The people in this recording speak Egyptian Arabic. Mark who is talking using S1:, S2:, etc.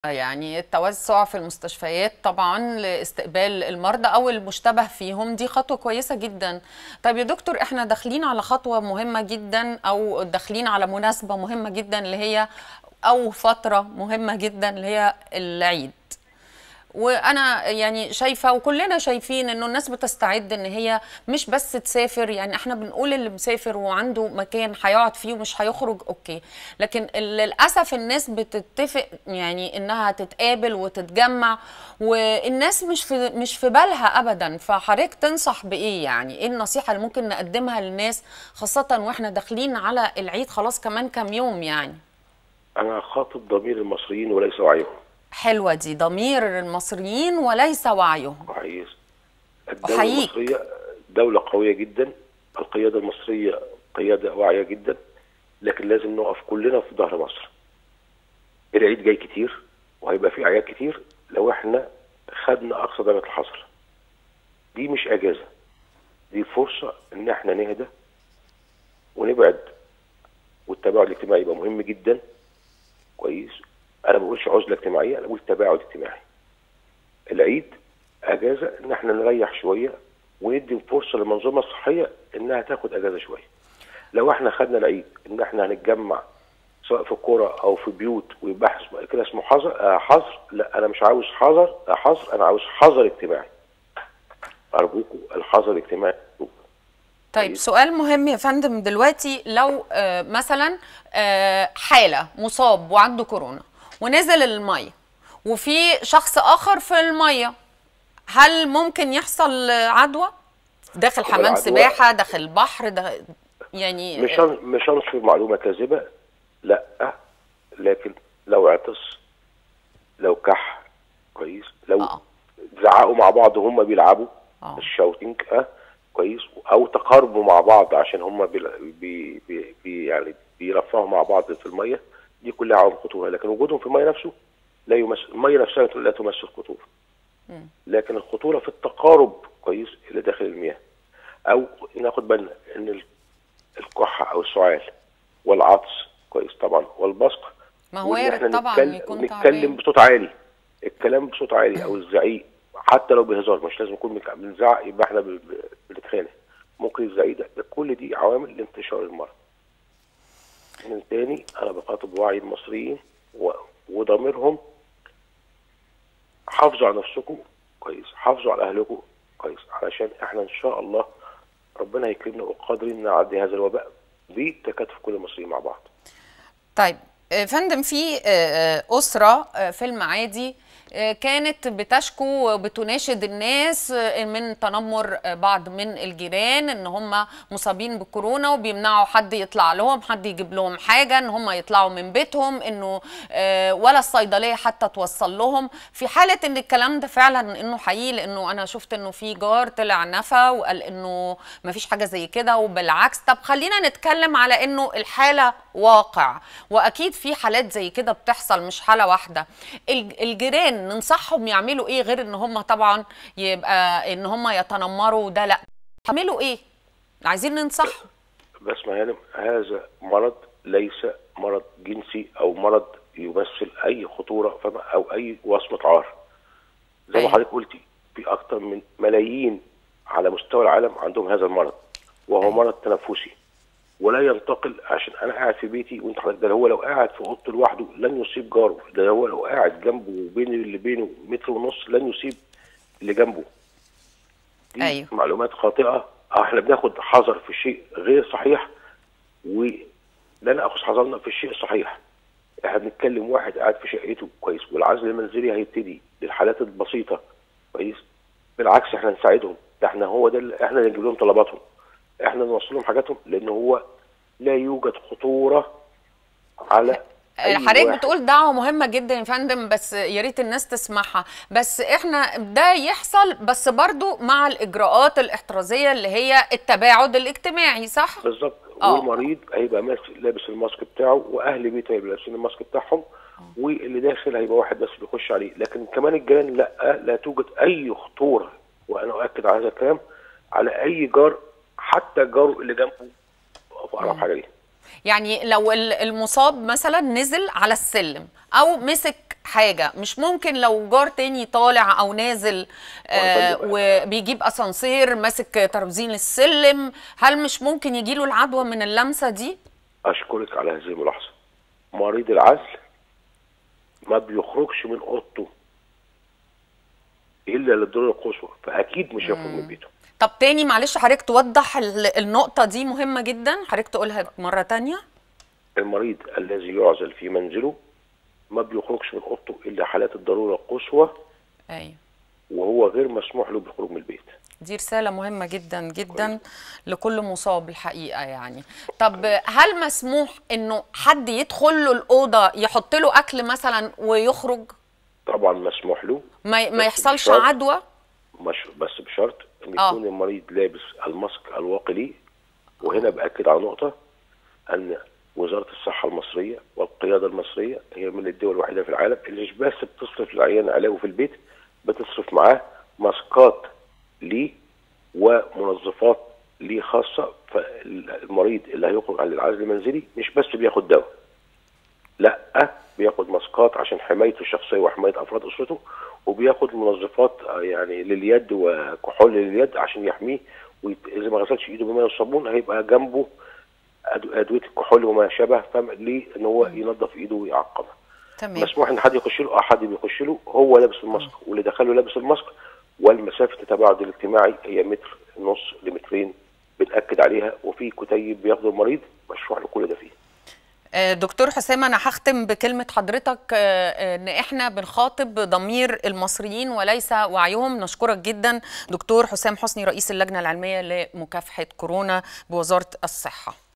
S1: يعني التوسع في المستشفيات طبعا لاستقبال المرضى او المشتبه فيهم دي خطوه كويسه جدا طيب يا دكتور احنا داخلين على خطوه مهمه جدا او داخلين على مناسبه مهمه جدا اللي هي او فتره مهمه جدا اللي هي العيد وانا يعني شايفه وكلنا شايفين انه الناس بتستعد ان هي مش بس تسافر يعني احنا بنقول اللي مسافر وعنده مكان هيقعد فيه ومش هيخرج اوكي لكن للاسف الناس بتتفق يعني انها تتقابل وتتجمع والناس مش في مش في بالها ابدا فحضرتك تنصح بايه يعني ايه النصيحه اللي ممكن نقدمها للناس خاصه واحنا داخلين على العيد خلاص كمان كام يوم يعني
S2: انا خاطب ضمير المصريين وليس وعيهم
S1: حلوة دي ضمير المصريين وليس وعيهم
S2: كويس الدولة
S1: أحييك.
S2: المصرية دولة قوية جدا القيادة المصرية قيادة واعية جدا لكن لازم نقف كلنا في ظهر مصر العيد جاي كتير وهيبقى فيه أعياد كتير لو احنا خدنا أقصى درجة الحظر دي مش أجازة دي فرصة إن احنا نهدى ونبعد والتباعد الاجتماعي يبقى مهم جدا كويس انا ما بقولش عزله اجتماعيه انا بقول تباعد اجتماعي العيد اجازه ان احنا نريح شويه وندي فرصه للمنظومه الصحيه انها تاخد اجازه شويه لو احنا خدنا العيد ان احنا هنتجمع سواء في الكوره او في بيوت ويبقى اسمه- كده اسمه حظر آه، حظر لا انا مش عاوز حظر آه، حظر انا عاوز حظر اجتماعي ارجوكم الحظر الاجتماعي
S1: طيب
S2: طيب.
S1: سؤال مهم يا فندم دلوقتي لو آه، مثلا آه، حالة مصاب وعنده كورونا ونزل المية وفي شخص آخر في المية هل ممكن يحصل آه، عدوى داخل
S2: هو
S1: حمام
S2: العدوى-
S1: سباحة داخل بحر ده يعني
S2: مش هن- مش هنشر معلومه كاذبه لا لكن لو عطس لو كح كويس لو
S1: آه.
S2: زعقوا مع بعض وهم بيلعبوا
S1: آه.
S2: الشاوتنج اه كويس او تقاربوا مع بعض عشان هم بي بي بي بي يعني بيرفعوا مع بعض في الميه دي كلها عوامل خطوره لكن وجودهم في الميه نفسه لا يمثل الميه نفسها لا تمثل خطوره
S1: مم.
S2: لكن الخطوره في التقارب كويس اللي داخل المياه او ناخد بالنا ان ال- الكحه او السعال والعطس كويس طبعا والبصق
S1: ما هو
S2: وإن إحنا
S1: وارد طبعا
S2: نتكلم-
S1: يكون
S2: نتكلم
S1: تعبان
S2: بصوت عالي الكلام بصوت عالي او الزعيق حتى لو بهزار مش لازم نكون بنك- بنزعق يبقى احنا ب- ب- بنتخانق ممكن الزعيق ده ده كل دي عوامل لانتشار المرض من تاني انا بخاطب وعي المصريين و- وضميرهم حافظوا على نفسكم كويس حافظوا على اهلكم كويس علشان احنا ان شاء الله ربنا يكرمنا وقادرين نعدي هذا الوباء بتكاتف كل المصريين مع بعض
S1: طيب آه، فندم في آه، آه، أسرة آه، في المعادي آه، كانت بتشكو وبتناشد الناس آه، من تنمر آه، بعض من الجيران ان هم مصابين بكورونا وبيمنعوا حد يطلع لهم حد يجيب لهم حاجه ان هم يطلعوا من بيتهم انه آه، ولا الصيدليه حتى توصل لهم في حاله ان الكلام ده فعلا انه حقيقي لانه انا شفت انه في جار طلع نفى وقال انه ما فيش حاجه زي كده وبالعكس طب خلينا نتكلم على انه الحاله واقع واكيد في حالات زي كده بتحصل مش حاله واحده الج- الجيران ننصحهم يعملوا ايه غير ان هم طبعا يبقى ان هم يتنمروا ده لا يعملوا ايه عايزين ننصحهم
S2: بس ما هانم هذا مرض ليس مرض جنسي او مرض يمثل اي خطوره فما او اي وصمه عار زي ما
S1: أيوة.
S2: حضرتك قلتي في اكثر من ملايين على مستوى العالم عندهم هذا المرض وهو
S1: أيوة.
S2: مرض تنفسي ولا ينتقل عشان انا قاعد في بيتي وانت حضرتك ده هو لو قاعد في اوضته لوحده لن يصيب جاره ده هو لو قاعد جنبه وبين اللي بينه متر ونص لن يصيب اللي جنبه دي
S1: أيوة.
S2: معلومات خاطئه أو احنا بناخد حذر في شيء غير صحيح ولا ناخذ حذرنا في الشيء الصحيح احنا بنتكلم واحد قاعد في شقته كويس والعزل المنزلي هيبتدي للحالات البسيطه كويس بالعكس احنا نساعدهم ده احنا هو ده اللي- احنا اللي نجيب لهم طلباتهم احنا نوصل لهم حاجاتهم لان هو لا يوجد خطوره على أي
S1: حضرتك
S2: واحد.
S1: بتقول دعوة مهمة جدا يا فندم بس يا ريت الناس تسمعها بس احنا ده يحصل بس برضو مع الإجراءات الاحترازية اللي هي التباعد الاجتماعي صح؟
S2: بالظبط
S1: آه.
S2: والمريض هيبقى ماسك لابس الماسك بتاعه واهل بيته هيبقوا لابسين الماسك بتاعهم واللي داخل هيبقى واحد بس بيخش عليه لكن كمان الجيران لا لا توجد اي خطوره وانا اؤكد على هذا الكلام على اي جار حتى جاره اللي جنبه اقرب حاجه ليه
S1: يعني لو ال- المصاب مثلا نزل على السلم او مسك حاجه مش ممكن لو جار تاني طالع او نازل آه
S2: فندم،
S1: وبيجيب اسانسير ماسك ترابزين السلم هل مش ممكن يجيله العدوى من اللمسه دي
S2: اشكرك على هذه الملاحظه مريض العزل ما بيخرجش من اوضته الا للضروره القصوى فاكيد مش هيخرج من بيته
S1: طب تاني معلش حضرتك توضح ال- النقطه دي مهمه جدا حضرتك تقولها مره تانية
S2: المريض الذي يعزل في منزله ما بيخرجش من اوضته الا حالات الضروره القصوى
S1: ايوه
S2: وهو غير مسموح له بالخروج من البيت
S1: دي رسالة مهمة جدا جدا لكل مصاب الحقيقة يعني طب هل مسموح انه حد يدخل له الأوضة يحط له أكل مثلا ويخرج
S2: طبعا مسموح له
S1: ما, ما
S2: بس
S1: يحصلش
S2: بشرط-
S1: عدوى
S2: مش بس بشرط ان
S1: آه.
S2: يكون المريض لابس الماسك الواقي ليه وهنا باكد على نقطه ان وزاره الصحه المصريه والقياده المصريه هي من الدول الوحيده في العالم اللي مش بس بتصرف للعيان علاجه في البيت بتصرف معاه ماسكات ليه ومنظفات ليه خاصه فالمريض اللي هيخرج عن العزل المنزلي مش بس بياخد دواء لا بياخد ماسكات عشان حمايته الشخصيه وحمايه افراد اسرته وبياخد منظفات آه، يعني لليد وكحول لليد عشان يحميه واذا ما غسلش ايده بماء والصابون هيبقى جنبه أدو- ادويه الكحول وما شابه فاهم ليه ان هو ينظف ايده ويعقمها
S1: تمام
S2: مسموح ان حد يخش له اه حد بيخش له هو لابس الماسك واللي دخله لابس الماسك والمسافه التباعد الاجتماعي هي متر نص لمترين بنأكد عليها وفي كتيب بياخده المريض مشروع له كل ده فيه
S1: آه، دكتور حسام أنا هختم بكلمة حضرتك آه، آه، إن إحنا بنخاطب ضمير المصريين وليس وعيهم نشكرك جدا دكتور حسام حسني رئيس اللجنة العلمية لمكافحة كورونا بوزارة الصحة